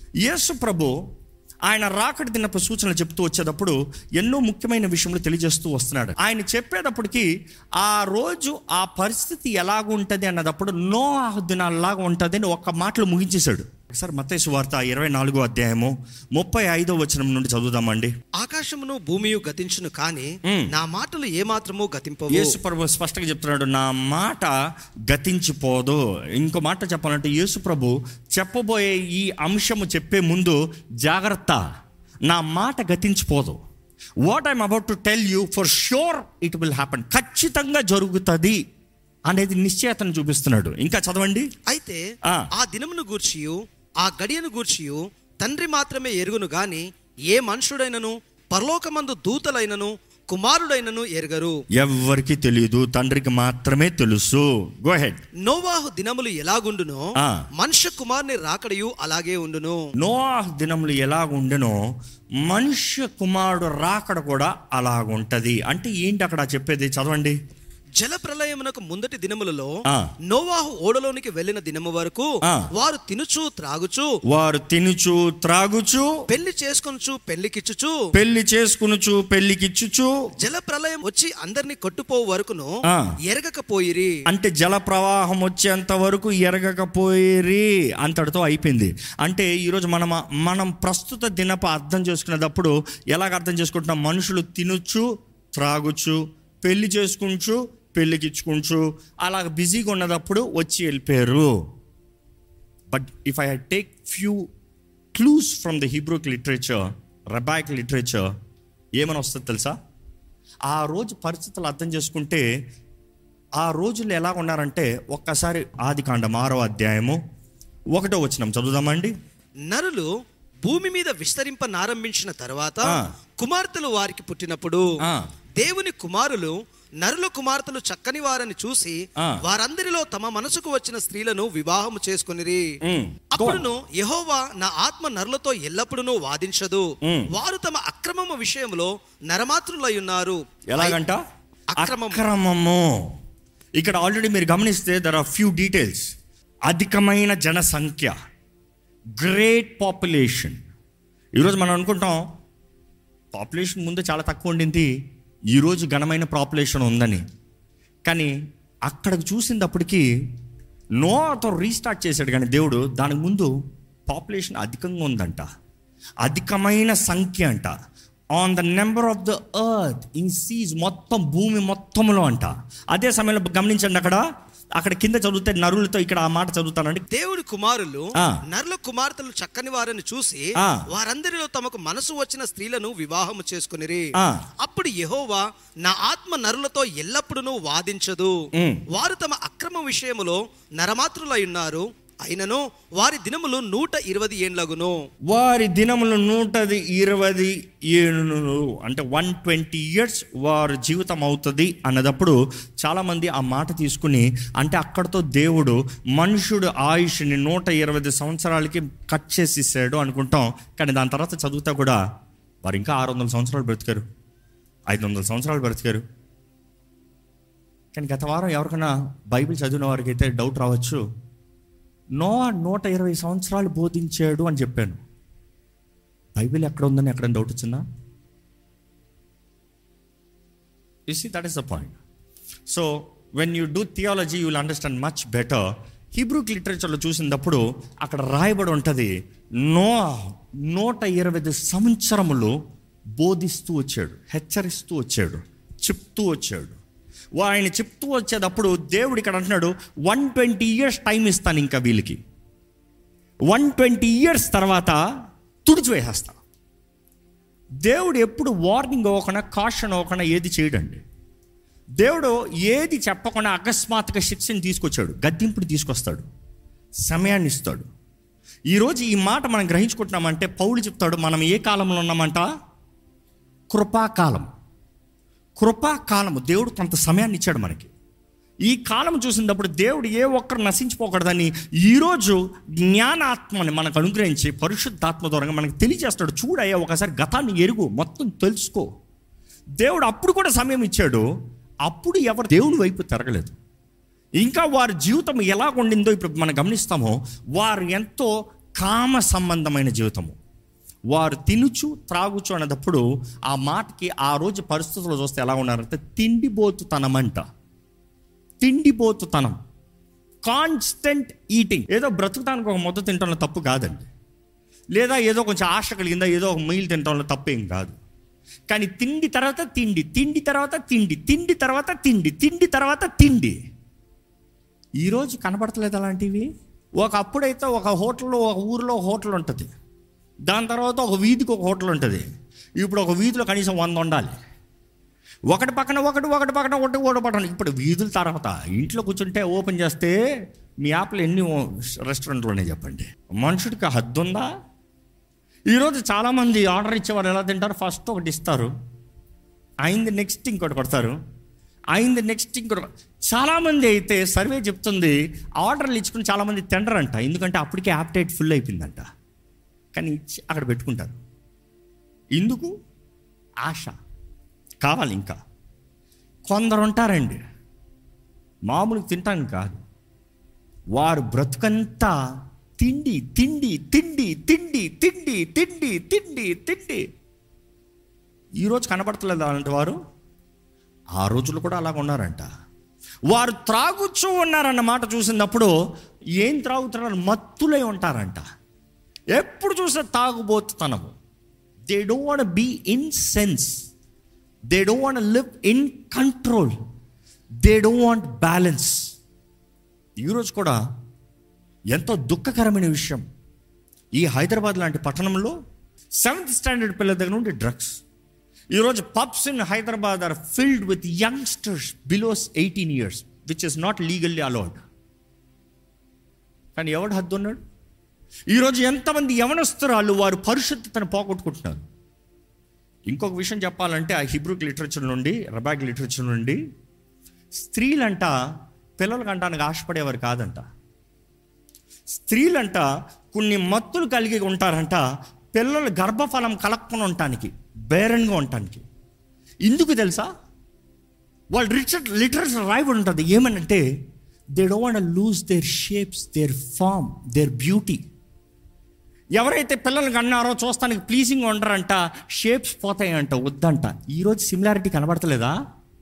యేసు ప్రభు ఆయన రాకడి దినపు సూచనలు చెప్తూ వచ్చేటప్పుడు ఎన్నో ముఖ్యమైన విషయములు తెలియజేస్తూ వస్తున్నాడు ఆయన చెప్పేటప్పటికి ఆ రోజు ఆ పరిస్థితి ఎలాగుంటుంది అన్నదప్పుడు నో దినాల్లాగా ఉంటుంది అని ఒక్క మాటలు ముగించేశాడు ఒకసారి మత్తయి వార్త ఇరవై నాలుగో అధ్యాయము ముప్పై ఐదో వచనం నుండి చదువుదామండి ఆకాశమును భూమియు గతించును కాని మ్మ్. నా మాటలు ఏమాత్రము గతింపవు యేసు ప్రభు స్పష్టంగా చెప్తున్నాడు నా మాట గతించిపోదు ఇంకో మాట చెప్పాలంటే యేసు ప్రభు చెప్పబోయే ఈ అంశము చెప్పే ముందు జాగ్రత్త నా మాట గతించిపోదు what I'm about to tell you for sure it will happen ఖచ్చితంగా జరుగుతుంది అనేది నిశ్చయతను చూపిస్తున్నాడు ఇంకా చదవండి అయితే ఆ. ఆ దినమును గూర్చియు ఆ గడియను గూర్చియు తండ్రి మాత్రమే ఎరుగును గాని ఏ మనుషుడైనను పరలోకమందు దూతలైనను కుమారుడైనను ఎరగరు ఎవ్వరికి తెలియదు తండ్రికి మాత్రమే తెలుసు గో హెడ్ నోవాహు దినములు ఎలాగుండునో ఆ. మనుష్య కుమారుని రాకడయు అలాగే ఉండును నోవాహ్ దినములు ఎలాగుండెనో మనుష్య కుమారుడు రాకడ కూడా అలాగుంటది అంటే ఏంటి అక్కడ చెప్పేది చదవండి జల ప్రళయమునకు ముందటి దినములలో ఆ. నోవాహు ఓడలోనికి వెళ్ళిన దినము వరకు ఆ. వారు తినుచు త్రాగుచు వారు తినుచు త్రాగుచు పెళ్లి చేసుకొనుచు పెళ్లికిచ్చుచు పెళ్లి చేసుకునుచు పెళ్లికిచ్చుచు జల ప్రళయం వచ్చి అందరిని కొట్టుపోవు వరకును ఆ. ఎరగకపోయిరి అంటే జల ప్రవాహం వచ్చేంత వరకు ఎరగకపోయిరి అంతటితో అయిపోయింది అంటే ఈరోజు మనం మనం ప్రస్తుత దినపు అర్థం చేసుకునేటప్పుడు ఎలాగ అర్థం చేసుకుంటున్నాం మనుషులు తినొచ్చు త్రాగుచు పెళ్లి చేసుకుంటూ పెళ్ళికిచ్చుకుంటూ అలాగ బిజీగా ఉన్నదప్పుడు వచ్చి వెళ్ళిపోయారు but if I take few clues from the Hebraic literature rabbinic literature ఏమని వస్తుంది తెలుసా ఆ రోజు పరిస్థితులు అర్థం చేసుకుంటే ఆ రోజుల్లో ఎలా ఉన్నారంటే ఒక్కసారి ఆది కాండం ఆరో అధ్యాయము ఒకటో వచ్చినాం చదువుదామండి నరులు భూమి మీద విస్తరింప నారంభించిన తర్వాత ఆ. కుమార్తెలు వారికి పుట్టినప్పుడు ఆ. దేవుని కుమారులు నరుల కుమార్తెలు చక్కని వారని చూసి ఆ. వారందరిలో తమ మనసుకు వచ్చిన స్త్రీలను వివాహము చేసుకొనిరి ఉమ్. అప్పుడును యెహోవా నా ఆత్మ నరులతో ఎల్లప్పుడూ వాదించదు ఉమ్. వారు తమ అక్రమము విషయంలో నరమాత్రులై ఉన్నారు ఎలాగంట అక్రమము. అక్రమము ఇక్కడ ఆల్రెడీ మీరు గమనిస్తే దర్ ఆర్ ఫ్యూ డీటెయిల్స్ అధికమైన జనసంఖ్య గ్రేట్ పాపులేషన్ ఈరోజు మనం అనుకుంటాం పాపులేషన్ ముందు చాలా తక్కువ ఉండింది ఈరోజు ఘనమైన పాపులేషన్ ఉందని కానీ అక్కడికి చూసినప్పటికీ నోతో రీస్టార్ట్ చేశాడు కానీ దేవుడు దానికి ముందు పాపులేషన్ అధికంగా ఉందంట అధికమైన సంఖ్య అంట on the number of the earth in seas మొత్తం భూమి మొత్తంలో అంట అదే సమయంలో గమనించండి అక్కడ అక్కడ కింద చదివితే నరులతో ఇక్కడ ఆ మాట చదువుతానండి దేవుడి కుమారులు ఆ. నరుల కుమార్తెలు చక్కని వారని చూసి ఆ. వారందరిలో తమకు మనసు వచ్చిన స్త్రీలను వివాహము చేసుకునిరి ఆ. అప్పుడు యెహోవా నా ఆత్మ నరులతో ఎల్లప్పుడూ వాదించదు ఉమ్. వారు తమ అక్రమ విషయములో నరమాత్రులై ఉన్నారు అయినను వారి దినములు నూట ఇరవై ఏండ్లగును వారి దినములు నూటది ఇరవై ఏళ్ళు అంటే వన్ ట్వంటీ ఇయర్స్ వారి జీవితం అవుతుంది అన్నదప్పుడు చాలామంది ఆ మాట తీసుకుని అంటే అక్కడతో దేవుడు మనుషుడు ఆయుష్ని నూట ఇరవై సంవత్సరాలకి కట్ చేసేసాడు అనుకుంటాం కానీ దాని తర్వాత చదువుతా కూడా వారు ఇంకా ఆరు వందల సంవత్సరాలు బ్రతికారు ఐదు వందల సంవత్సరాలు బ్రతికారు కానీ గత వారం ఎవరికైనా బైబిల్ చదివిన వారికి అయితే డౌట్ రావచ్చు నో నూట ఇరవై సంవత్సరాలు బోధించాడు అని చెప్పాను బైబిల్ ఎక్కడ ఉందని ఎక్కడ డౌట్ వచ్చిందా you see that is the point so when you do theology you will understand much better Hebraic లిటరేచర్లో చూసినప్పుడు అక్కడ రాయబడి ఉంటుంది నో నూట ఇరవై ఐదు సంవత్సరములు బోధిస్తూ వచ్చాడు హెచ్చరిస్తూ వచ్చాడు చెప్తూ వచ్చాడు వా- ఆయన చెప్తూ వచ్చేటప్పుడు దేవుడు ఇక్కడ అంటున్నాడు వన్ ట్వంటీ ఇయర్స్ టైం ఇస్తాను ఇంకా వీళ్ళకి వన్ ట్వంటీ ఇయర్స్ తర్వాత తుడిచివేసేస్తా దేవుడు ఎప్పుడు వార్నింగ్ అవ్వకుండా కాషన్ అవ్వకుండా ఏది చేయడండి దేవుడు ఏది చెప్పకుండా అకస్మాత్తుగా శిక్షను తీసుకొచ్చాడు గద్దింపుని తీసుకొస్తాడు సమయాన్ని ఇస్తాడు ఈరోజు ఈ మాట మనం గ్రహించుకుంటున్నామంటే పౌలు చెప్తాడు మనం ఏ కాలంలో ఉన్నామంట కృపాకాలం కృపాకాలము దేవుడు కొంత సమయాన్ని ఇచ్చాడు మనకి ఈ కాలం చూసినప్పుడు దేవుడు ఏ ఒక్కరు నశించిపోకూడదని ఈరోజు జ్ఞానాత్మని మనకు అనుగ్రహించి పరిశుద్ధాత్మ ద్వారా మనకు తెలియజేస్తాడు చూడయ్యా ఒకసారి గతాన్ని ఎరుగు మొత్తం తెలుసుకో దేవుడు అప్పుడు కూడా సమయం ఇచ్చాడు అప్పుడు ఎవరు దేవుడి వైపు తిరగలేదు ఇంకా వారి జీవితం ఎలా ఉండిందో ఇప్పుడు మనం గమనిస్తామో వారు ఎంతో కామ సంబంధమైన జీవితము వారు తినుచు త్రాగుచు అన్నదప్పుడు ఆ మాటకి ఆ రోజు పరిస్థితుల్లో చూస్తే ఎలా ఉన్నారంటే తిండిబోతుతనమంట తిండిబోతుతనం కాన్స్టెంట్ ఈటింగ్ ఏదో బ్రతుకుతానికి ఒక ముద్ద తినటంలో తప్పు కాదండి లేదా ఏదో కొంచెం ఆశ కలిగిందా ఏదో ఒక మీల్ తినటంలో తప్పేం కాదు కానీ తిండి తర్వాత తిండి తిండి తర్వాత తిండి తిండి తర్వాత తిండి తిండి తర్వాత తిండి ఈరోజు కనబడతలేదు అలాంటివి ఒకప్పుడైతే ఒక హోటల్లో ఒక ఊరిలో ఒక హోటల్ ఉంటుంది దాని తర్వాత ఒక వీధికి ఒక హోటల్ ఉంటుంది ఇప్పుడు ఒక వీధిలో కనీసం వంద ఉండాలి ఒకటి పక్కన ఒకటి ఒకటి పక్కన ఒకటి ఒకటి పక్కన ఇప్పుడు వీధుల తర్వాత ఇంట్లో కూర్చుంటే ఓపెన్ చేస్తే మీ యాప్లో ఎన్ని రెస్టారెంట్లు ఉన్నాయి చెప్పండి మనుషుడికి హద్దు ఉందా ఈరోజు చాలామంది ఆర్డర్ ఇచ్చేవారు ఎలా తింటారు ఫస్ట్ ఒకటి ఇస్తారు అయింది నెక్స్ట్ ఇంకోటి కొడతారు అయింది నెక్స్ట్ ఇంకోటి చాలామంది అయితే సర్వే చెప్తుంది ఆర్డర్లు ఇచ్చుకుని చాలామంది తినరంట ఎందుకంటే అప్పటికే యాప్టైట్ ఫుల్ అయిపోయిందంట కానీ ఇచ్చి అక్కడ పెట్టుకుంటారు ఎందుకు ఆశ కావాలి ఇంకా కొందరు ఉంటారండి మామూలుగా తింటాను కాదు వారు బ్రతుకంతా తిండి తిండి తిండి తిండి తిండి తిండి తిండి తిండి ఈరోజు కనబడతలేదు అలాంటి వారు ఆ రోజులు కూడా అలాగ ఉన్నారంట వారు త్రాగుచూ ఉన్నారన్న మాట చూసినప్పుడు ఏం త్రాగుతున్నారు మత్తులై ఉంటారంట ఎప్పుడు చూస్తే తాగుబోతుతనము they don't want be in sense they don't want live in control they don't want balance ఈరోజు కూడా ఎంతో దుఃఖకరమైన విషయం ఈ హైదరాబాద్ లాంటి పట్టణంలో సెవెంత్ స్టాండర్డ్ పిల్లల దగ్గర నుండి డ్రగ్స్ ఈరోజు pubs in Hyderabad are filled with youngsters below eighteen years which is not legally allowed కానీ ఎవడు హద్దు ఉన్నాడు ఈరోజు ఎంతమంది యవనస్తురాలు వారు పరిశుద్ధతను పోగొట్టుకుంటున్నారు ఇంకొక విషయం చెప్పాలంటే ఆ హిబ్రూక్ లిటరేచర్ నుండి రబాగ్ లిటరేచర్ నుండి స్త్రీలంట పిల్లలు కంటానికి ఆశపడేవారు కాదంట స్త్రీలంట కొన్ని మత్తులు కలిగి ఉంటారంట పిల్లలు గర్భఫలం కలక్కుని ఉండటానికి బేరన్గా ఉండటానికి ఎందుకు తెలుసా వాళ్ళు రిచర్ లిటరేచర్ రాయబడి ఉంటుంది ఏమనంటే they don't lose their shapes their form their beauty ఎవరైతే పిల్లల్ని కన్నారో చూస్తానికి ప్లీజింగ్ ఉండరంట షేప్స్ పోతాయంట వద్దంట ఈరోజు సిమిలారిటీ కనబడతలేదా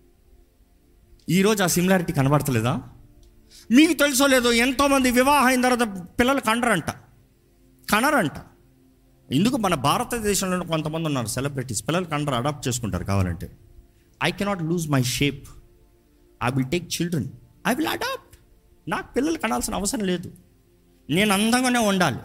ఈరోజు ఆ సిమిలారిటీ కనబడతలేదా మీకు తెలుసో లేదో ఎంతోమంది వివాహం అయిన తర్వాత పిల్లలు కండరంట కనరంట ఎందుకు మన భారతదేశంలో కొంతమంది ఉన్నారు సెలబ్రిటీస్ పిల్లలు కండరు అడాప్ట్ చేసుకుంటారు కావాలంటే I cannot lose my shape I will take children I will adopt నాకు పిల్లలు కనాల్సిన అవసరం లేదు నేను అందంగానే ఉండాలి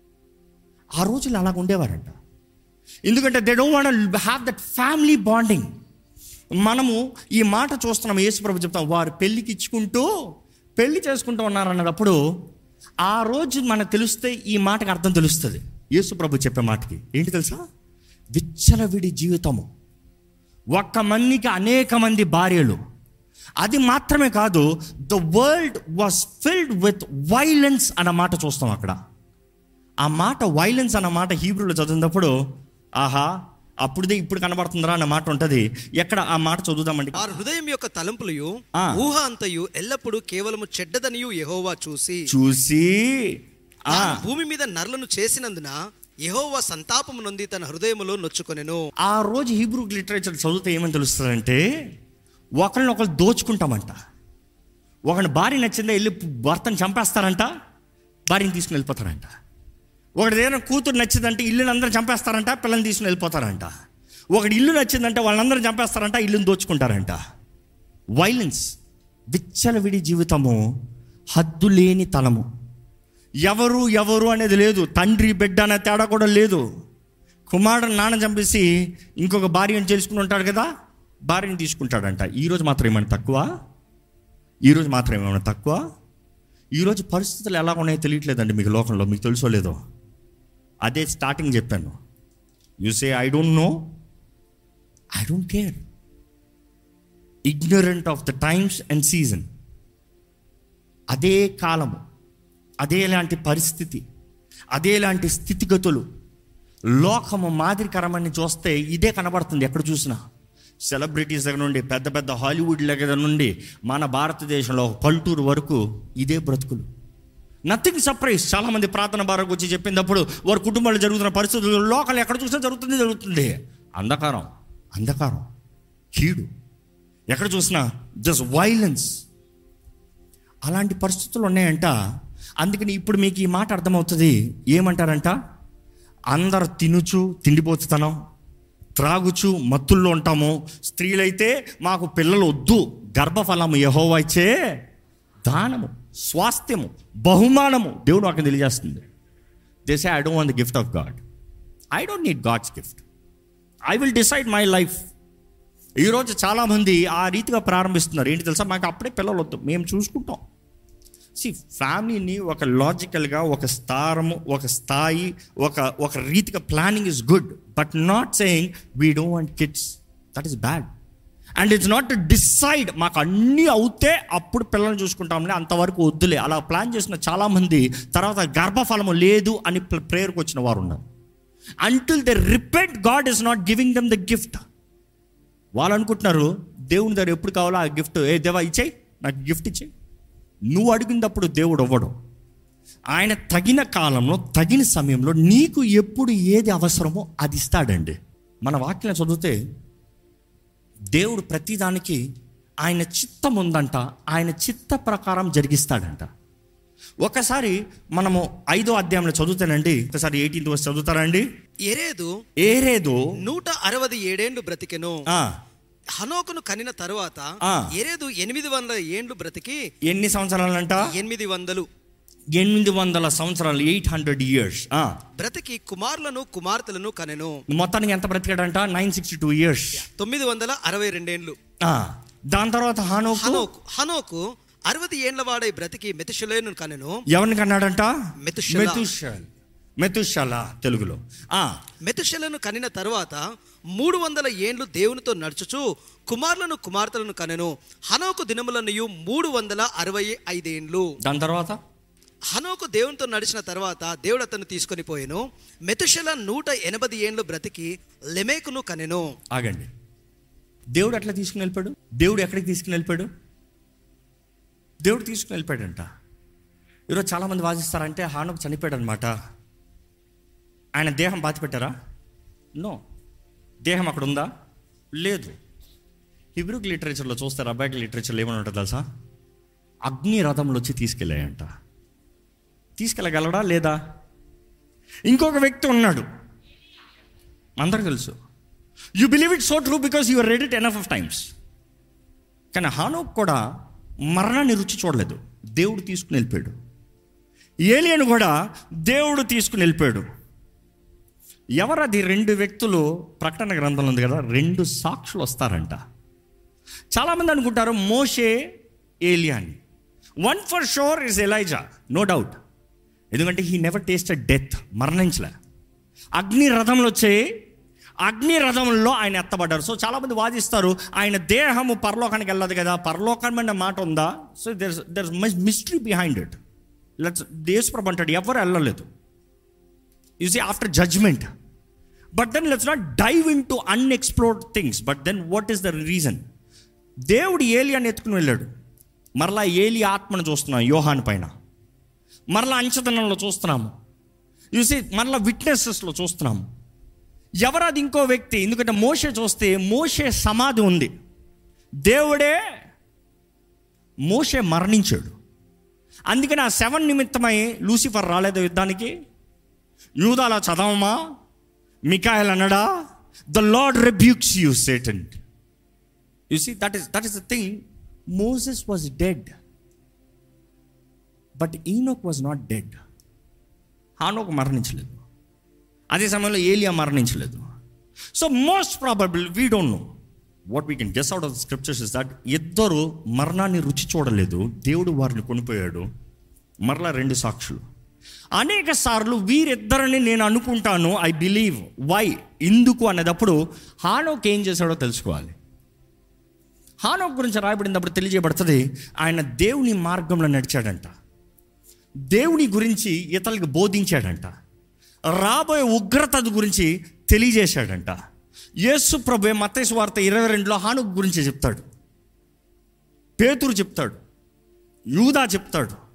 ఆ రోజులు అలాగ ఉండేవారంట ఎందుకంటే they don't want have that family bonding మనము ఈ మాట చూస్తున్నాం యేసుప్రభు చెప్తాం వారు పెళ్ళికి ఇచ్చుకుంటూ పెళ్లి చేసుకుంటూ ఉన్నారన్నప్పుడు ఆ రోజు మనకు తెలిస్తే ఈ మాటకి అర్థం తెలుస్తుంది యేసుప్రభు చెప్పే మాటకి ఏంటి తెలుసా విచ్చలవిడి జీవితము ఒక్క మందికి అనేక మంది భార్యలు అది మాత్రమే కాదు the world was filled with violence అన్న మాట చూస్తాం అక్కడ ఆ మాట వైలెన్స్ అన్న మాట హీబ్రూలో చదివినప్పుడు ఆహా అప్పుడుదే ఇప్పుడు కనబడుతుందిరా అన్న మాట ఉంటుంది ఎక్కడ ఆ మాట చదువుదామండి వారి హృదయం యొక్క తలంపులయు ఆ. ఊహ అంతయు ఎల్లప్పుడూ కేవలము చెడ్డదనియు యెహోవా చూసి చూసి ఆ తాను భూమి మీద నరులను చేసినందున యెహోవా సంతాపము నొంది తన హృదయములో నొచ్చుకొనెను ఆ రోజు హీబ్రూ లిటరేచర్ చదివితే ఏమని తెలుస్తుందంటే ఒకరిని ఒకరు దోచుకుంటామంట ఒకరిని భార్య నచ్చిందా వెళ్ళి భర్తను చంపేస్తారంట భార్యని తీసుకుని వెళ్ళిపోతారంట ఒకటి ఏదైనా కూతురు నచ్చిందంటే ఇల్లుని అందరూ చంపేస్తారంట పిల్లల్ని తీసుకుని వెళ్ళిపోతారంట ఒకటి ఇల్లు నచ్చిందంటే వాళ్ళందరూ చంపేస్తారంట ఇల్లుని దోచుకుంటారంట వైలెన్స్ విచ్చలవిడి జీవితము హద్దు లేని తనము ఎవరు ఎవరు అనేది లేదు తండ్రి బిడ్డ అనే తేడా కూడా లేదు కుమారుడు నాన్న చంపేసి ఇంకొక భార్యను చేసుకుని ఉంటాడు కదా భార్యను తీసుకుంటాడంట ఈరోజు మాత్రం ఏమైనా తక్కువ ఈరోజు మాత్రం ఏమైనా తక్కువ ఈరోజు పరిస్థితులు ఎలా ఉన్నాయో తెలియట్లేదండి మీకు లోకంలో మీకు తెలుసో లేదో అదే స్టార్టింగ్ చెప్పాను you say I don't know I don't care ignorant of the times and season అదే కాలము అదేలాంటి పరిస్థితి అదేలాంటి స్థితిగతులు లోకము మాదిరికరమని చూస్తే ఇదే కనబడుతుంది ఎక్కడ చూసినా సెలబ్రిటీస్ దగ్గర నుండి పెద్ద పెద్ద హాలీవుడ్ దగ్గర నుండి మన భారతదేశంలో ఒక పల్టూరు వరకు ఇదే బ్రతుకులు నథింగ్ సర్ప్రైజ్ చాలా మంది ప్రార్థన బారకు వచ్చి చెప్పినప్పుడు వారి కుటుంబాలు జరుగుతున్న పరిస్థితులు లోకల్ ఎక్కడ చూసినా జరుగుతుంది జరుగుతుంది అంధకారం అంధకారం కీడు ఎక్కడ చూసినా జస్ట్ వైలెన్స్ అలాంటి పరిస్థితులు ఉన్నాయంట అందుకని ఇప్పుడు మీకు ఈ మాట అర్థమవుతుంది ఏమంటారంట అందరు తినుచు తిండిపోతుతనం త్రాగుచు మత్తుల్లో ఉంటాము స్త్రీలైతే మాకు పిల్లలు వద్దు గర్భఫలము యహోవా ఇచ్చే దానము స్వాస్థ్యము బహుమానము దేవుడు నాకు తెలియజేస్తుంది this I don't want the gift of God I don't need God's gift I will decide my life ఈరోజు చాలామంది ఆ రీతిగా ప్రారంభిస్తున్నారు ఏంటి తెలుసా మాకు అప్పుడే పిల్లలు వద్దు మేము చూసుకుంటాం సి ఫ్యామిలీని ఒక లాజికల్గా ఒక స్థారము ఒక స్థాయి ఒక ఒక రీతిగా planning is good but not saying we don't want kids that is bad and it's not decide మాకు అన్నీ అవుతే అప్పుడు పిల్లల్ని చూసుకుంటాంలే అంతవరకు వద్దులే అలా ప్లాన్ చేసిన చాలామంది తర్వాత గర్భఫలము లేదు అని ప్రేయర్కి వచ్చిన వారు ఉన్నారు until they repent God is not giving them the gift వాళ్ళు అనుకుంటున్నారు దేవుని దగ్గర ఎప్పుడు కావాలో ఆ గిఫ్ట్ ఏ దేవా ఇచ్చేయి నాకు గిఫ్ట్ ఇచ్చేయి నువ్వు అడిగినప్పుడు దేవుడు అవ్వడం ఆయన తగిన కాలంలో తగిన సమయంలో నీకు ఎప్పుడు ఏది అవసరమో అది ఇస్తాడండి మన వాక్యం చదివితే దేవుడు ప్రతిదానికి ఆయన చిత్తం ఉందంట ఆయన చిత్త ప్రకారం జరిగిస్తాడంట ఒకసారి మనము ఐదో అధ్యాయంలో చదువుతానండి ఒకసారి ఎయిటీన్త్ వర్స్ చదువుతారండి ఎరేదు ఏరేదో నూట అరవై ఏడేండ్లు బ్రతికెను ఆ, హనోకును కనిన తరువాత ఆ. ఎరేదు ఎనిమిది వందల ఏండ్లు బ్రతికి ఎన్ని సంవత్సరాలంట ఎనిమిది వందలు ఎనిమిది వందల సంవత్సరాలు ఎయిట్ హండ్రెడ్ ఇయర్స్ బ్రతికి కుమారులను కుమార్తెలను కనెను మొత్తానికి ఎంత బ్రతికాడంట నైన్ సిక్స్టీ టూ ఇయర్స్ తొమ్మిది వందల అరవై రెండేండ్లు దాని తర్వాత హానోకు హనోకు హనోకు అరవది ఏండ్ల వాడై బ్రతికి మెతుషలేను కనెను ఎవరిని కన్నాడంట మెతుషెల. మెతుషల్ మెతుషల తెలుగులో ఆ మెతుషలను కనిన తరువాత మూడు వందల ఏండ్లు దేవునితో నడుచుచు కుమారులను కుమార్తెలను కనెను హనోకు దినములన్నయు మూడు వందల అరవై ఐదేండ్లు దాని తర్వాత హనోకు దేవునితో నడిచిన తర్వాత దేవుడు అతను తీసుకొని పోయెను మెతుషల నూట ఎనభై ఏండ్లు బ్రతికి లెమేకును కనెను ఆగండి దేవుడు ఎట్లా తీసుకుని వెళ్ళిపోయాడు దేవుడు ఎక్కడికి తీసుకుని వెళ్ళిపోయాడు దేవుడు తీసుకుని వెళ్ళిపోయాడంట ఈరోజు చాలామంది వాదిస్తారంటే హానోకు చనిపోయాడు అనమాట ఆయన దేహం బాతి పెట్టారా నో దేహం అక్కడ ఉందా లేదు హిబ్రూక్ లిటరేచర్లో చూస్తారు అబ్బాయికి లిటరేచర్లో ఏమని ఉంటుంది తెలుసా అగ్ని రథంలో వచ్చి తీసుకెళ్ళాయంట తీసుకెళ్ళగలడా లేదా ఇంకొక వ్యక్తి ఉన్నాడు అందరికి తెలుసు you believe it so true because you read it enough of times కానీ హానోక్ కూడా మరణాన్ని రుచి చూడలేదు దేవుడు తీసుకుని వెళ్ళిపోయాడు ఏలియన్ కూడా దేవుడు తీసుకుని వెళ్ళిపోయాడు ఎవరది రెండు వ్యక్తులు ప్రకటన గ్రంథంలో ఉంది కదా రెండు సాక్షులు వస్తారంట చాలామంది అనుకుంటారు మోషే ఏలియాని one for sure is Elijah no doubt ఎందుకంటే హీ నెవర్ టేస్టెడ్ డెత్ మరణించలే అగ్ని రథంలో వచ్చే అగ్ని రథంలో ఆయన ఎత్తబడ్డారు సో చాలామంది వాదిస్తారు ఆయన దేహము పరలోకానికి వెళ్ళదు కదా పరలోకం అనే మాట ఉందా so there there mystery behind it let's దేశప్రభు అంటాడు ఎవరు వెళ్ళలేదు you see after judgement but then let's not dive into unexplored things but then what is the reason దేవుడు ఏలియాని ఎత్తుకుని వెళ్ళాడు మరలా ఏలి ఆత్మను చూస్తున్నాం యోహాన్ పైన మరలా అంచదనంలో చూస్తున్నాము చూసి మరలా విట్నెసెస్లో చూస్తున్నాము ఎవరది ఇంకో వ్యక్తి ఎందుకంటే మోషే చూస్తే మోషే సమాధి ఉంది దేవుడే మోషే మరణించాడు అందుకని ఆ సెవెన్ నిమిత్తమై లూసిఫర్ రాలేదు యుద్ధానికి యూదాల చదవమా మికాయల్ అన్నడా the lord rebukes you Satan you see that is that is the thing Moses was dead but Enoch was not dead Hanok మరణించలేదు అదే సమయంలో ఏలియా మరణించలేదు so most probable we don't know what we can guess out of the scriptures is that ఇద్దరు మరణాన్ని రుచి చూడలేదు దేవుడు వారిని కొనిపోయాడు మరలా రెండు సాక్షులు అనేక సార్లు వీరిద్దరిని నేను అనుకుంటాను ఐ బిలీవ్ వై ఎందుకు అనేటప్పుడు హానోక్ ఏం చేశాడో తెలుసుకోవాలి హానోక్ గురించి రాయబడినప్పుడు తెలియజేయబడుతుంది ఆయన దేవుని మార్గంలో నడిచాడంట దేవుని గురించి ఇతరులకు బోధించాడంట రాబోయే ఉగ్రత గురించి తెలియజేశాడంట యేసు ప్రభు మత్తేసు వార్త ఇరవై రెండులో హానుక్ గురించి చెప్తాడు పేతురు చెప్తాడు యూదా చెప్తాడు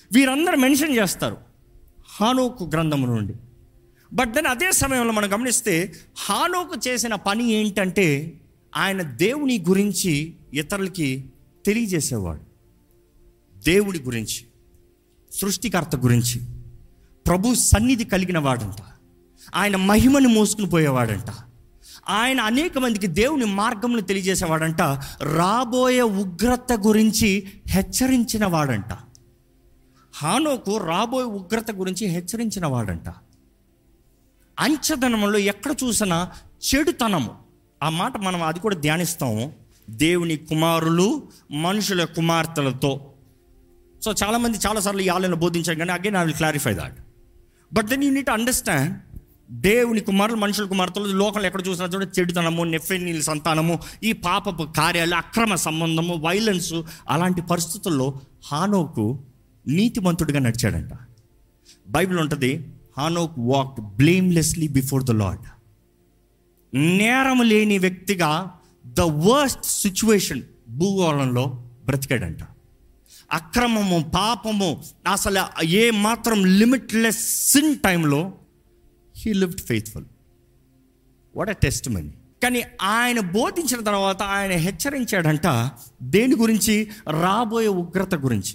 వీరందరూ మెన్షన్ చేస్తారు హానోకు గ్రంథం నుండి బట్ దెన్ అదే సమయంలో మనం గమనిస్తే హానోకు చేసిన పని ఏంటంటే ఆయన దేవుని గురించి ఇతరులకి తెలియజేసేవాడు దేవుడి గురించి సృష్టికర్త గురించి ప్రభు సన్నిధి కలిగిన వాడంట ఆయన మహిమని మోసుకుని పోయేవాడంట ఆయన అనేక మందికి దేవుని మార్గంలో తెలియజేసేవాడంట రాబోయే ఉగ్రత గురించి హెచ్చరించిన వాడంట హానోకు రాబోయే ఉగ్రత గురించి హెచ్చరించిన వాడంట అంచదనంలో ఎక్కడ చూసినా చెడుతనము ఆ మాట మనం అది కూడా ధ్యానిస్తాము దేవుని కుమారులు మనుషుల కుమార్తెలతో సో చాలామంది చాలాసార్లు ఈ ఆలయంలో బోధించారు కానీ again I will clarify that but then you need understand దేవుని కుమారులు మనుషుల కుమార్తెలు లోకంలో ఎక్కడ చూసినా చూడ చెడుతనము నెఫెనీల సంతానము ఈ పాపపు కార్యాలు అక్రమ సంబంధము వైలెన్స్ అలాంటి పరిస్థితుల్లో హానోకు నీతిమంతుడిగా నడిచాడంట బైబిల్ ఉంటుంది Hanok walk blamelessly before the lord నేరం లేని వ్యక్తిగా ద వర్స్ట్ సిచ్యువేషన్ భూగోళంలో బ్రతికాడంట అక్రమము పాపము అసలు ఏ మాత్రం లిమిట్లెస్ సిన్ టైంలో he lived faithful what a testimony కానీ ఆయన బోధించిన తర్వాత ఆయన హెచ్చరించాడంట దేని గురించి రాబోయే ఉగ్రత గురించి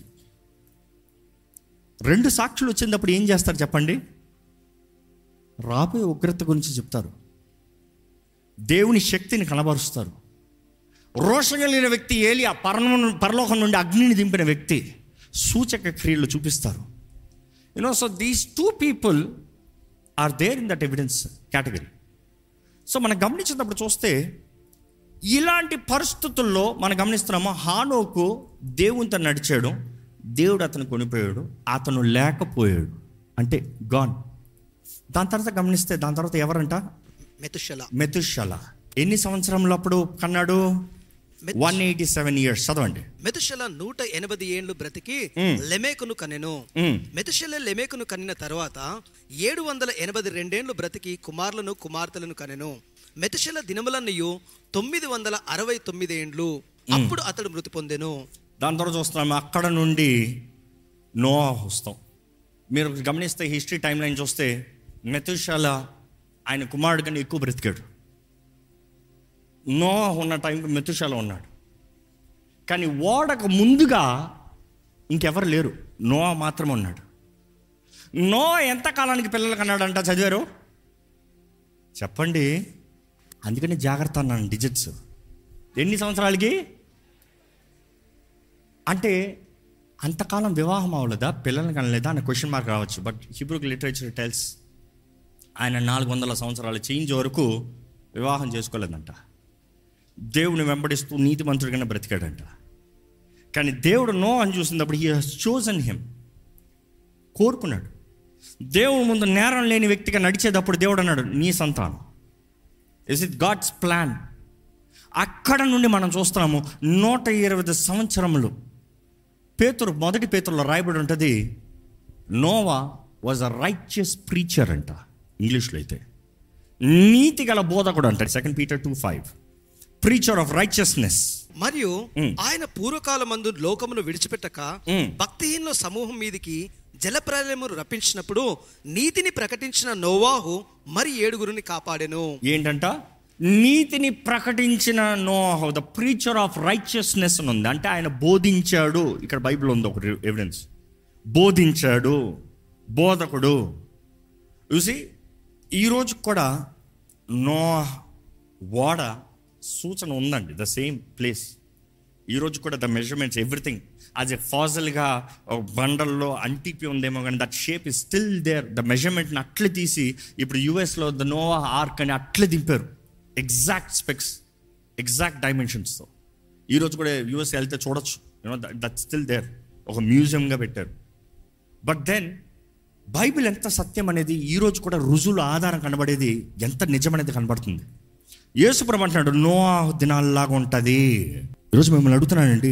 రెండు సాక్షులు వచ్చినప్పుడు ఏం చేస్తారు చెప్పండి రాబోయే ఉగ్రత గురించి చెప్తారు దేవుని శక్తిని కనబరుస్తారు రోషం కలిగిన వ్యక్తి ఏలి ఆ పరమ పరలోకం నుండి అగ్నిని దింపిన వ్యక్తి సూచక క్రియలు చూపిస్తారు you know so these two people are there in that evidence category సో మనం గమనించినప్పుడు చూస్తే ఇలాంటి పరిస్థితుల్లో మనం గమనిస్తున్నాము హానోకు దేవునితో నడిచాడు దేవుడు అతను కొనిపోయాడు అతను లేకపోయాడు అంటే గాన్ దాని తర్వాత గమనిస్తే దాని తర్వాత ఎవరంట మెతుషల మెతుషల ఎన్ని సంవత్సరంలో అప్పుడు కన్నాడు మెత్- వన్ ఎయిటీ సెవెన్ ఇయర్స్ చదవండి మెతుషల నూట ఎనభై ఏండ్లు బ్రతికి మ్. లెమేకును కనెను మ్. మెతుషల లెమేకును కనిన తర్వాత ఏడు వందల ఎనభై రెండేండ్లు బ్రతికి కుమారులను కుమార్తెలను కనెను మెతుషల దినములన్నయు తొమ్మిది వందల అరవై తొమ్మిది ఏండ్లు అప్పుడు అతడు మృతి పొందెను దాని తర్వాత చూస్తున్నాము అక్కడ నుండి నోవా వస్తాం మీరు గమనిస్తే హిస్టరీ టైం లైన్ చూస్తే మెతుషాల ఆయన కుమారుడు కన్నా ఎక్కువ బ్రతికాడు నోవా ఉన్న టైంకి మెతుషాల ఉన్నాడు కానీ ఓడకు ముందుగా ఇంకెవరు లేరు నోవా మాత్రమే ఉన్నాడు నోవా ఎంత కాలానికి పిల్లలు కన్నాడంట చదివారు చెప్పండి అందుకని జాగ్రత్త అన్నాను డిజిట్స్ ఎన్ని సంవత్సరాలకి అంటే అంతకాలం వివాహం అవ్వలేదా పిల్లల్ని కనలేదా అనే క్వశ్చన్ మార్క్ రావచ్చు బట్ హిబ్రూక్ లిటరేచర్ టెల్స్ ఆయన నాలుగు వందల సంవత్సరాల చేంజ్ వరకు వివాహం చేసుకోలేదంట దేవుని వెంబడిస్తూ నీతిమంతుడిగానే బ్రతికాడంట కానీ దేవుడు నో అని చూసినప్పుడు హీ హాస్ చోజన్ హిమ్ కోరుకున్నాడు దేవుడు ముందు నేరం లేని వ్యక్తిగా నడిచేటప్పుడు దేవుడు అన్నాడు నీ సంతానం ఇస్ ఇట్ గాడ్స్ ప్లాన్ అక్కడ నుండి మనం చూస్తున్నాము నూట ఇరవై సంవత్సరములు పేతురు మొదటి పేతురులో రాయబడి ఉంటుంది Noah was a righteous preacher అంట ఇంగ్లీష్లో అయితే నీతి గల బోధకుడు అంటాడు second Peter two five preacher of righteousness మరియు మ్. ఆయన పూర్వకాల మందు లోకమును విడిచిపెట్టక మ్. భక్తిహీనుల సమూహం మీదికి జలప్రలయము రప్పించినప్పుడు నీతిని ప్రకటించిన నోవాహు మరి ఏడుగురిని కాపాడెను ఏంటంట నీతిని ప్రకటించిన no the preacher of righteousness అని ఉంది అంటే ఆయన బోధించాడు ఇక్కడ బైబిల్ ఉంది ఒక ఎవిడెన్స్ బోధించాడు బోధకుడు చూసి ఈరోజు కూడా నో వాడ సూచన ఉందండి ద సేమ్ ప్లేస్ ఈరోజు కూడా the measurements everything as a ఫాజల్గా ఒక బండల్లో అంటిపి ఉందేమో కానీ that shape is still there the మెజర్మెంట్ని అట్లా తీసి ఇప్పుడు యూఎస్లో ద నోవా ఆర్క్ అని అట్లా దింపారు ఎగ్జాక్ట్ స్పెక్స్ ఎగ్జాక్ట్ డైమెన్షన్స్తో ఈరోజు కూడా యూఎస్ వెళ్తే చూడొచ్చు యూనో దట్ స్టిల్ దేర్ ఒక మ్యూజియంగా పెట్టారు బట్ దెన్ బైబిల్ ఎంత సత్యం అనేది ఈరోజు కూడా రుజువుల ఆధారం కనబడేది ఎంత నిజమనేది కనబడుతుంది యేసుప్రభు అంటున్నాడు నో దినాల్లాగా ఉంటుంది ఈరోజు మిమ్మల్ని అడుగుతున్నానండి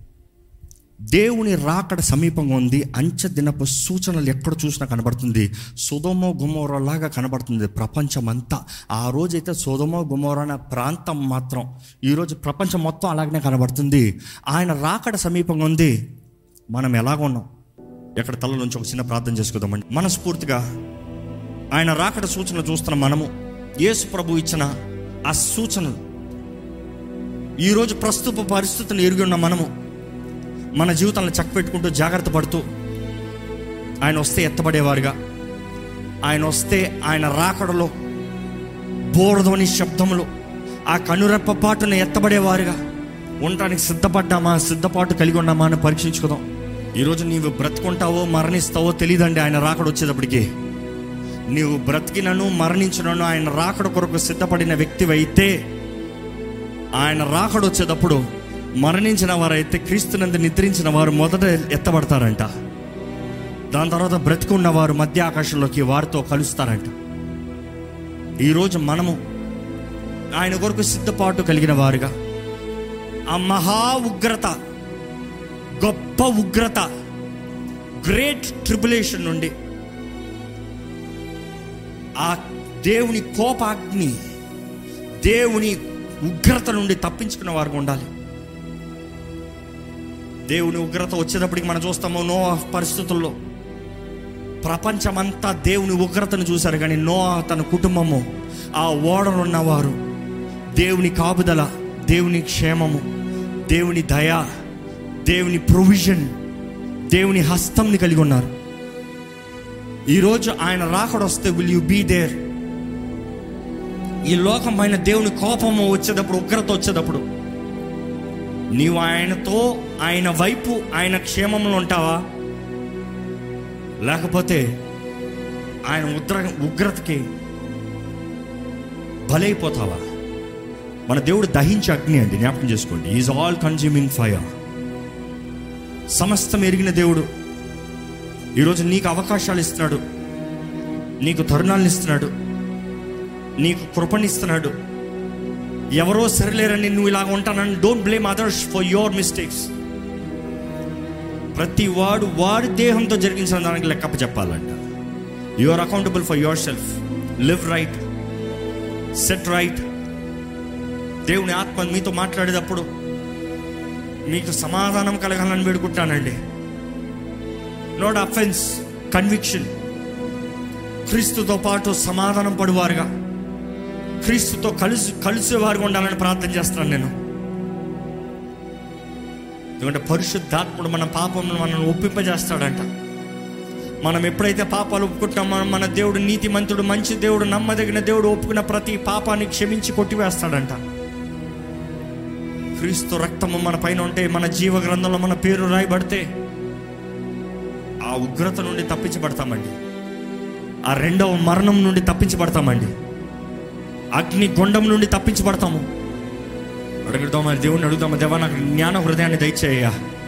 దేవుని రాకడ సమీపంగా ఉంది అంచె దినపు సూచనలు ఎక్కడ చూసినా కనబడుతుంది సుధమో గుమోరలాగా కనబడుతుంది ప్రపంచం అంతా ఆ రోజైతే సుధమో గుమోర అనే ప్రాంతం మాత్రం ఈరోజు ప్రపంచం మొత్తం అలాగనే కనబడుతుంది ఆయన రాకడ సమీపంగా ఉంది మనం ఎలాగ ఉన్నాం ఎక్కడ తల నుంచి ఒక చిన్న ప్రార్థన చేసుకుందామండి మనస్ఫూర్తిగా ఆయన రాకడ సూచనలు చూస్తున్న మనము యేసు ప్రభు ఇచ్చిన ఆ సూచనలు ఈరోజు ప్రస్తుత పరిస్థితిని ఎరిగి ఉన్న మనము మన జీవితాలను చక్కపెట్టుకుంటూ జాగ్రత్త పడుతూ ఆయన వస్తే ఎత్తబడేవారుగా ఆయన వస్తే ఆయన రాకడలో బోరధోని శబ్దములు ఆ కనురెప్ప పాటును ఎత్తబడేవారుగా ఉండటానికి సిద్ధపడ్డామా సిద్ధపాటు కలిగి ఉన్నామా అని పరీక్షించుకుందాం ఈరోజు నీవు బ్రతుకుంటావో మరణిస్తావో తెలియదండి ఆయన రాకడ వచ్చేటప్పటికి నీవు బ్రతికినను మరణించినను ఆయన రాకడ కొరకు సిద్ధపడిన వ్యక్తివైతే ఆయన రాకడ వచ్చేటప్పుడు మరణించిన వారైతే క్రీస్తునందు నిద్రించిన వారు మొదట ఎత్తబడతారంట దాని తర్వాత బ్రతికున్న వారు మధ్య ఆకాశంలోకి వారితో కలుస్తారంట ఈరోజు మనము ఆయన కొరకు సిద్ధపాటు కలిగిన వారుగా ఆ మహా ఉగ్రత గొప్ప ఉగ్రత గ్రేట్ ట్రిబులేషన్ నుండి ఆ దేవుని కోపాగ్ని దేవుని ఉగ్రత నుండి తప్పించుకున్న వారు ఉండాలి దేవుని ఉగ్రత వచ్చేటప్పటికి మనం చూస్తాము నో పరిస్థితుల్లో ప్రపంచమంతా దేవుని ఉగ్రతను చూశారు కానీ నో తన కుటుంబము ఆ ఓడలు ఉన్నవారు దేవుని కాపుదల దేవుని క్షేమము దేవుని దయ దేవుని ప్రొవిజన్ దేవుని హస్తంని కలిగి ఉన్నారు ఈరోజు ఆయన రాకడ వస్తే విల్ యు బీ దేర్ ఈ లోకం పైన దేవుని కోపము వచ్చేటప్పుడు ఉగ్రత వచ్చేటప్పుడు నీవు ఆయనతో ఆయన వైపు ఆయన క్షేమంలో ఉంటావా లేకపోతే ఆయన ఉగ్ర ఉగ్రతకి బలైపోతావా మన దేవుడు దహించే అగ్ని అండి జ్ఞాపకం చేసుకోండి ఈజ్ ఆల్ కన్జ్యూమింగ్ ఫైర్ సమస్తం ఎరిగిన దేవుడు ఈరోజు నీకు అవకాశాలు ఇస్తున్నాడు నీకు తరుణాలను ఇస్తున్నాడు నీకు కృపణిస్తున్నాడు ఎవరో సరిలేరని నువ్వు ఇలాగ ఉంటానని don't blame others for your mistakes ప్రతి వాడు వాడి దేహంతో జరిగించిన దానికి లెక్కప్ప చెప్పాలంట you are accountable for yourself live right set right దేవుని ఆత్మ మీతో మాట్లాడేటప్పుడు మీకు సమాధానం కలగాలని వేడుకుంటానండి నోట్ అఫెన్స్ కన్విక్షన్ క్రీస్తుతో పాటు సమాధానం పడువారుగా క్రీస్తుతో కలిసి కలిసేవారుగా ఉండాలని ప్రార్థన చేస్తున్నాను నేను ఎందుకంటే పరిశుద్ధాత్ముడు మన పాపమును మనల్ని ఒప్పింపజేస్తాడంట మనం ఎప్పుడైతే పాపాలు ఒప్పుకుంటామో మన దేవుడు నీతిమంతుడు మంచి దేవుడు నమ్మదగిన దేవుడు ఒప్పుకున్న ప్రతి పాపాన్ని క్షమించి కొట్టివేస్తాడంట క్రీస్తు రక్తము మన పైన ఉంటే మన జీవ గ్రంథంలో మన పేరు రాయబడితే ఆ ఉగ్రత నుండి తప్పించబడతామండి ఆ రెండవ మరణం నుండి తప్పించబడతామండి అగ్ని గుండం నుండి తప్పించబడతాము అడుగుదామా దేవుణ్ణి అడుగుదామా దేవా నాకు జ్ఞాన హృదయాన్ని దయచేయ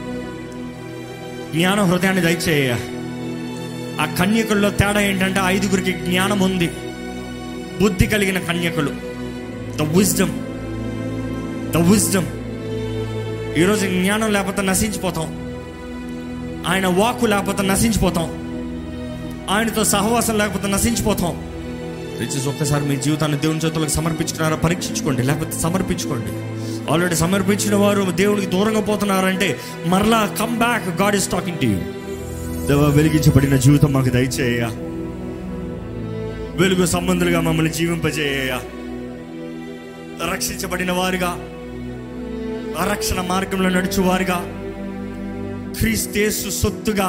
జ్ఞాన హృదయాన్ని దయచేయ ఆ కన్యకుల్లో తేడా ఏంటంటే ఐదుగురికి జ్ఞానం ఉంది బుద్ధి కలిగిన కన్యకులు ద విజ్డమ్ ద విజ్డమ్ ఈరోజు జ్ఞానం లేకపోతే నశించిపోతాం ఆయన వాక్కు లేకపోతే నశించిపోతాం ఆయనతో సహవాసం లేకపోతే నశించిపోతాం రిచెస్ ఒక్కసారి మీ జీవితాన్ని దేవుని చేతులకు సమర్పించుకున్నారా పరీక్షించుకోండి లేకపోతే సమర్పించుకోండి ఆల్రెడీ సమర్పించిన వారు దేవునికి దూరంగా పోతున్నారంటే మరలా come back God is talking to you దేవ వెలిగించబడిన జీవితం మాకు దయచేయ వెలుగు సంబంధులుగా మమ్మల్ని జీవింపజేయ రక్షించబడిన వారుగా రక్షణ మార్గంలో నడుచువారుగా క్రీస్తేసు సొత్తుగా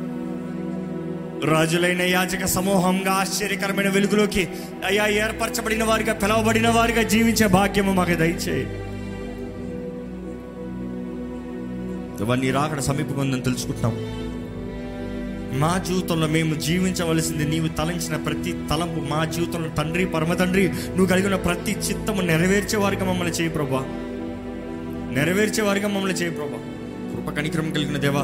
రాజులైన యాజక సమూహంగా ఆశ్చర్యకరమైన వెలుగులోకి అయ్యా ఏర్పరచబడిన వారిగా పిలవబడిన వారిగా జీవించే భాగ్యము మాకు దయచేయి ఇవన్నీ రాకడ సమీపకుందని తెలుసుకుంటాం మా జీవితంలో మేము జీవించవలసింది నీవు తలంచిన ప్రతి తలంపు మా జీవితంలో తండ్రి పరమ తండ్రి నువ్వు కలిగిన ప్రతి చిత్తము నెరవేర్చే వారిగా మమ్మల్ని చేయి ప్రభా నెరవేర్చే వారిగా మమ్మల్ని చేయి ప్రభా కృప కనిక్రమం కలిగిన దేవా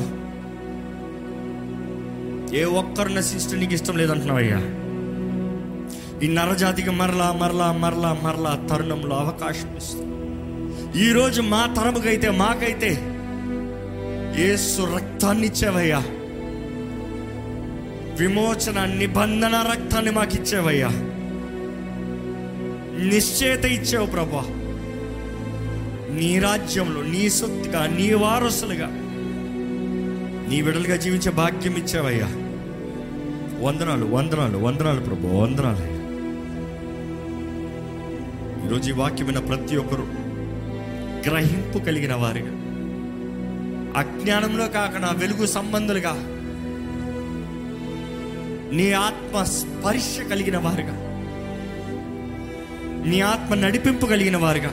ఏ ఒక్కరు నశించడం నీకు ఇష్టం లేదంటున్నావయ్యా ఈ నరజాతికి మరలా మరలా మరలా మరలా తరుణంలో అవకాశం ఇస్తుంది ఈరోజు మా తరముకైతే మాకైతే ఏసు రక్తాన్ని ఇచ్చావయ్యా విమోచన నిబంధన రక్తాన్ని మాకు ఇచ్చావయ్యా నిశ్చయత ఇచ్చావు ప్రభా నీ రాజ్యంలో నీ సొత్తుగా నీ వారసులుగా నీ విడలుగా జీవించే భాగ్యం ఇచ్చావయ్యా వందనాలు వందనాలు వందనాలు ప్రభు వందనాలు అయ్యా ఈరోజు ఈ వాక్యం విన్న ప్రతి ఒక్కరు గ్రహింపు కలిగిన వారిగా అజ్ఞానంలో కాకుండా వెలుగు సంబంధులుగా నీ ఆత్మ స్పర్శ కలిగిన వారుగా నీ ఆత్మ నడిపింపు కలిగిన వారుగా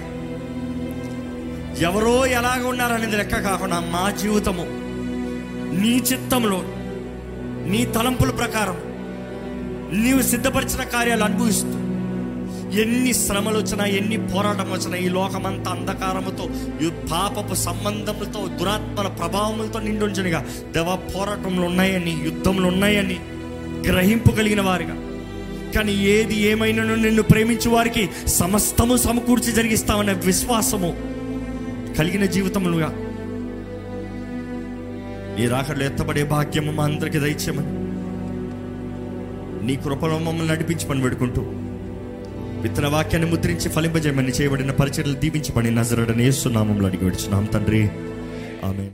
ఎవరో ఎలాగ ఉన్నారనేది లెక్క కాకుండా మా జీవితము నీ చిత్తంలో నీ తలంపుల ప్రకారం నీవు సిద్ధపరిచిన కార్యాలు అనుభవిస్తూ ఎన్ని శ్రమలు వచ్చినా ఎన్ని పోరాటం వచ్చినా ఈ లోకమంతా అంధకారముతో ఈ పాపపు సంబంధములతో దురాత్మల ప్రభావములతో నిండి ఉంచనిగా దేవ పోరాటంలో ఉన్నాయని యుద్ధములు ఉన్నాయని గ్రహింపు కలిగిన వారిగా కానీ ఏది ఏమైనాను నిన్ను ప్రేమించే వారికి సమస్తము సమకూర్చి జరిగిస్తామనే విశ్వాసము కలిగిన జీవితములుగా నీ రాకడలో ఎత్తబడే భాగ్యము మా అందరికి దయచేయమని నీ కృపలో మమ్మల్ని నడిపించి పని పెడుకుంటూ విత్తన వాక్యాన్ని ముద్రించి ఫలింపజేయమని చేయబడిన పరిచయలు దీవించమని నజరడని ఏస్తున్నామంలో అడిగి విడుచున్నాం తండ్రి ఆమె